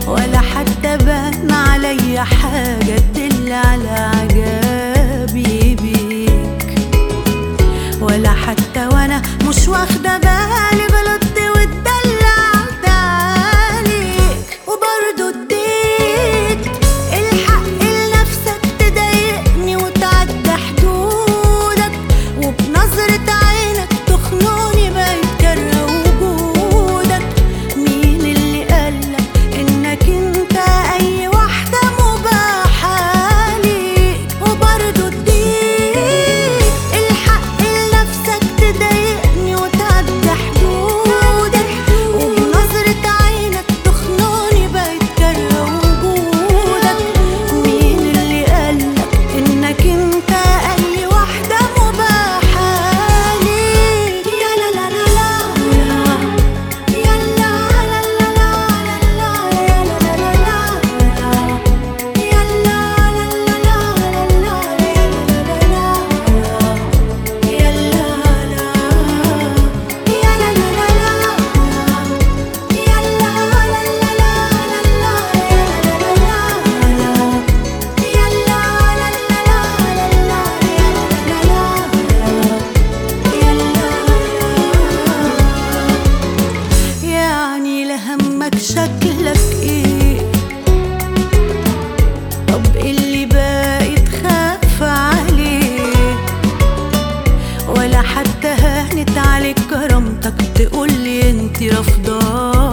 ولا حتى بان عليا حاجة تدل على عجبي بيك ولا حتى وانا مش واخدة بالي غلطت واتدلعت عليك وبرضه اديت الحق لنفسك تضايقني وتعدى حدودك وبنظرة عينك تخنقني بقيت كاره وجودك مين اللي قالك انك انت اي واحدة مباحة ليك وبرضه اديت الحق لنفسك تضايقني وتعدى حدودك وبنظرة عينك تخنقني بقيت كاره وجودك مين اللي قالك انك انت اي واحدة مباحة ليك يا لا لا لا لا يا لا لا لا لا لا يا لا لا لا يا لا لا لا لا يا لا لا يا لا لا يا لا لا لا يا لا لا يعني لهمك شكلك ايه طب اللي باقي تخاف عليه ولا حتى هانت عليك كرامتك تقولي انت رافضاه